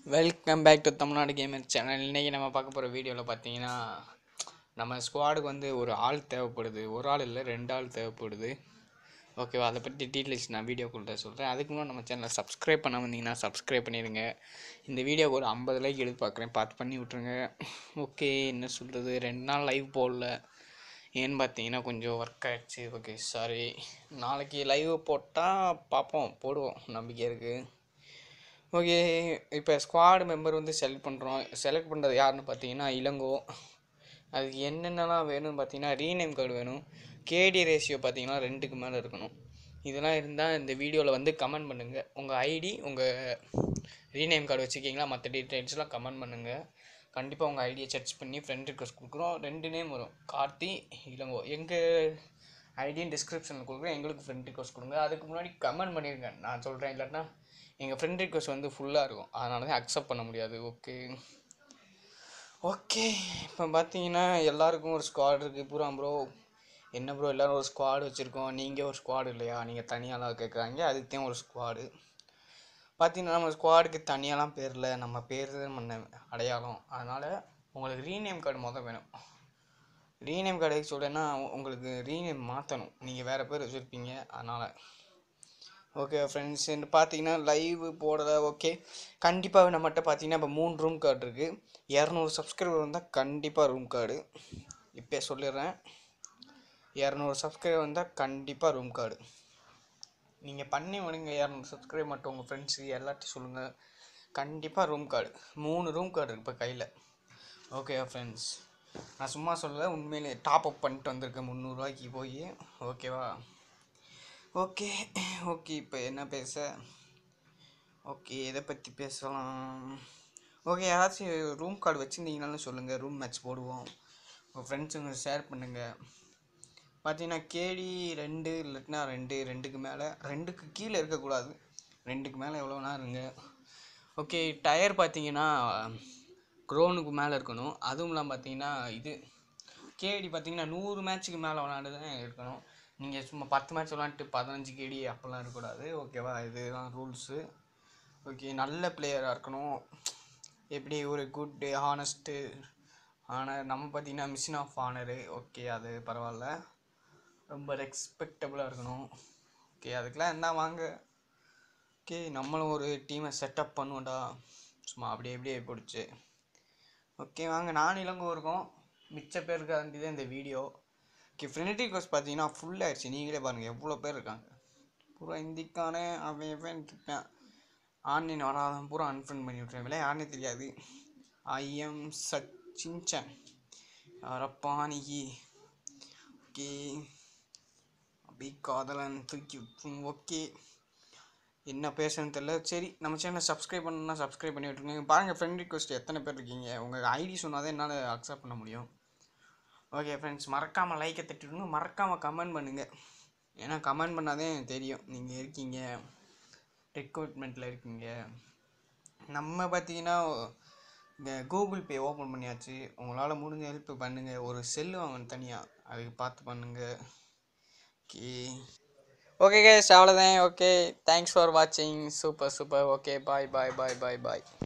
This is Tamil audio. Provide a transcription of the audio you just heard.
welcome back to Tamil Nadu gamer channel இன்றைக்கி நம்ம பார்க்க போகிற வீடியோவில் பார்த்தீங்கன்னா நம்ம ஸ்குவாடுக்கு வந்து ஒரு ஆள் தேவைப்படுது ஒரு ஆள் இல்லை ரெண்டு ஆள் தேவைப்படுது ஓகேவா அதை பற்றி டீட்டெயில்ஸ் நான் வீடியோக்குள்ளே சொல்கிறேன் அதுக்கு முன்னாடி நம்ம சேனலை சப்ஸ்கிரைப் பண்ண வந்தீங்கன்னா சப்ஸ்கிரைப் பண்ணிடுங்க இந்த வீடியோக்கு ஒரு ஐம்பது லைக் எதிர்பார்க்குறேன் பார்த்து பண்ணி விட்ருங்க ஓகே என்ன சொல்கிறது ரெண்டு நாள் லைவ் போடல ஏன்னு பார்த்தீங்கன்னா கொஞ்சம் ஒர்க் ஆகிடுச்சு ஓகே சாரி நாளைக்கு லைவ் போட்டால் பார்ப்போம் போடுவோம் நம்பிக்கை இருக்குது ஓகே இப்போ ஸ்குவாட் மெம்பர் வந்து செலக்ட் பண்ணுறோம் செலக்ட் பண்ணுறது யாருன்னு பார்த்தீங்கன்னா இளங்கோ அதுக்கு என்னென்னலாம் வேணும்னு பார்த்தீங்கன்னா ரீநேம் கார்டு வேணும் கேடி ரேஷியோ பார்த்தீங்கன்னா ரெண்டுக்கு மேலே இருக்கணும் இதெல்லாம் இருந்தால் இந்த வீடியோவில் வந்து கமெண்ட் பண்ணுங்கள் உங்கள் ஐடி உங்கள் ரீநேம் கார்டு வச்சுருக்கீங்களா மற்ற டீட்டெயில்ஸ்லாம் கமெண்ட் பண்ணுங்கள் கண்டிப்பாக உங்கள் ஐடியை சர்ச் பண்ணி ஃப்ரெண்ட் ரிக்வஸ்ட் கொடுக்குறோம் ரெண்டு நேம் வரும் கார்த்தி இளங்கோ எங்கள் ஐடியும் டிஸ்கிரிப்ஷனில் கொடுக்குறேன் எங்களுக்கு ஃப்ரெண்ட் ரிக்வஸ்ட் கொடுங்க அதுக்கு முன்னாடி கமெண்ட் பண்ணிடுங்க நான் சொல்கிறேன் இல்லாட்டினா எங்கள் ஃப்ரெண்ட் ரிக்வஸ்ட் வந்து ஃபுல்லாக இருக்கும் அதனால தான் அக்செப்ட் பண்ண முடியாது ஓகே ஓகே இப்போ பார்த்தீங்கன்னா எல்லாருக்கும் ஒரு ஸ்குவாட் இருக்குது பூரா ப்ரோ என்ன ப்ரோ எல்லோரும் ஒரு ஸ்குவாடு வச்சுருக்கோம் நீங்கள் ஒரு ஸ்குவாடு இல்லையா நீங்கள் தனியாலாம் கேட்குறாங்க அதுக்கு தான் ஒரு ஸ்குவாடு பார்த்தீங்கன்னா நம்ம ஸ்குவாடுக்கு தனியாலாம் பேர் இல்லை நம்ம பேர் தான் பண்ண அடையாளம் அதனால் உங்களுக்கு ரீநேம் கார்டு மொதல் வேணும் ரீநேம் கார்டு எதுக்கு சொல்கிறேன்னா உங்களுக்கு ரீநேம் மாற்றணும் நீங்கள் வேறு பேர் வச்சுருப்பீங்க அதனால் ஓகே ஃப்ரெண்ட்ஸ் பார்த்தீங்கன்னா லைவ் போடல ஓகே கண்டிப்பாக நம்மகிட்ட பார்த்தீங்கன்னா இப்போ மூணு ரூம் கார்டு இருக்குது இரநூறு சப்ஸ்கிரைபர் வந்தால் கண்டிப்பாக ரூம் கார்டு இப்போ சொல்லிடுறேன் இரநூறு சப்ஸ்கிரைபர் வந்தால் கண்டிப்பாக ரூம் கார்டு நீங்கள் பண்ணி விடுங்க இரநூறு சப்ஸ்கிரைப் மட்டும் உங்கள் ஃப்ரெண்ட்ஸு எல்லாத்தையும் சொல்லுங்கள் கண்டிப்பாக ரூம் கார்டு மூணு ரூம் கார்டு இருக்குது இப்போ கையில் ஓகே ஃப்ரெண்ட்ஸ் நான் சும்மா சொல்லலை உண்மையிலே டாப் அப் பண்ணிட்டு வந்திருக்கேன் முந்நூறுரூவாய்க்கு போய் ஓகேவா ஓகே ஓகே இப்போ என்ன பேச ஓகே எதை பற்றி பேசலாம் ஓகே யாராச்சும் ரூம் கார்டு வச்சுருந்தீங்கனாலும் சொல்லுங்கள் ரூம் மேட்ச் போடுவோம் உங்கள் ஃப்ரெண்ட்ஸுங்க ஷேர் பண்ணுங்கள் பார்த்தீங்கன்னா கேடி ரெண்டு இல்லாட்டினா ரெண்டு ரெண்டுக்கு மேலே ரெண்டுக்கு கீழே இருக்கக்கூடாது ரெண்டுக்கு மேலே எவ்வளோனா இருங்க ஓகே டயர் பார்த்தீங்கன்னா க்ரோனுக்கு மேலே இருக்கணும் அதுவும் இல்லாமல் பார்த்தீங்கன்னா இது கேடி பார்த்தீங்கன்னா நூறு மேட்ச்சுக்கு மேலே விளாண்டு தான் இருக்கணும் நீங்கள் சும்மா பத்து மேட்ச் விளாண்டுட்டு பதினஞ்சு கேடி அப்போல்லாம் இருக்கக்கூடாது ஓகேவா இதுதான் ரூல்ஸு ஓகே நல்ல பிளேயராக இருக்கணும் எப்படி ஒரு குட்டு ஹானஸ்ட்டு ஆனர் நம்ம பார்த்தீங்கன்னா மிஷின் ஆஃப் ஆனரு ஓகே அது பரவாயில்ல ரொம்ப ரெஸ்பெக்டபுளாக இருக்கணும் ஓகே அதுக்கெலாம் என்ன வாங்க ஓகே நம்மளும் ஒரு டீமை செட்டப் பண்ணுவோம்டா சும்மா அப்படியே அப்படியே பிடிச்சி ஓகே வாங்க நான் இளங்கோ இருக்கோம் மிச்ச பேருக்கு தான் இந்த வீடியோ ஓகே ஃப்ரெண்ட் ரிக்வஸ்ட் பார்த்தீங்கன்னா ஃபுல் ஆயிடுச்சு நீங்களே பாருங்கள் எவ்வளோ பேர் இருக்காங்க பூரா இந்திக்கான அவன் இவன் இருப்பேன் ஆன்லைன் வராதவன் பூரா அன்ஃப்ரெண்ட் பண்ணி விட்ருவேன் விலை யாருனே தெரியாது ஐ எம் சச்சின்சன் யாரப்பானிகி ஓகே அப்படி காதலன் தூக்கி விட்டுரும் ஓகே என்ன பேசுறதுன்னு தெரில சரி நம்ம சேனலை சப்ஸ்கிரைப் பண்ணணும்னா சப்ஸ்கிரைப் பண்ணி விட்டுருங்க பாருங்கள் ஃப்ரெண்ட் ரிக்வஸ்ட் எத்தனை பேர் இருக்கீங்க உங்கள் ஐடி சொன்னால் தான் என்னால் அக்செப்ட் பண்ண முடியும் ஓகே ஃப்ரெண்ட்ஸ் மறக்காமல் லைக்கை தட்டிவிடுங்க மறக்காமல் கமெண்ட் பண்ணுங்கள் ஏன்னா கமெண்ட் பண்ணாதே தெரியும் நீங்கள் இருக்கீங்க ரெக்ரூட்மெண்ட்டில் இருக்கீங்க நம்ம பார்த்தீங்கன்னா இந்த கூகுள் பே ஓப்பன் பண்ணியாச்சு உங்களால் முடிஞ்ச ஹெல்ப் பண்ணுங்கள் ஒரு செல்லு வாங்கணும் தனியாக அதுக்கு பார்த்து பண்ணுங்கள் ஓகே ஓகே கேஸ் அவ்வளோதான் ஓகே தேங்க்ஸ் ஃபார் வாட்சிங் super super okay bye bye bye bye பாய்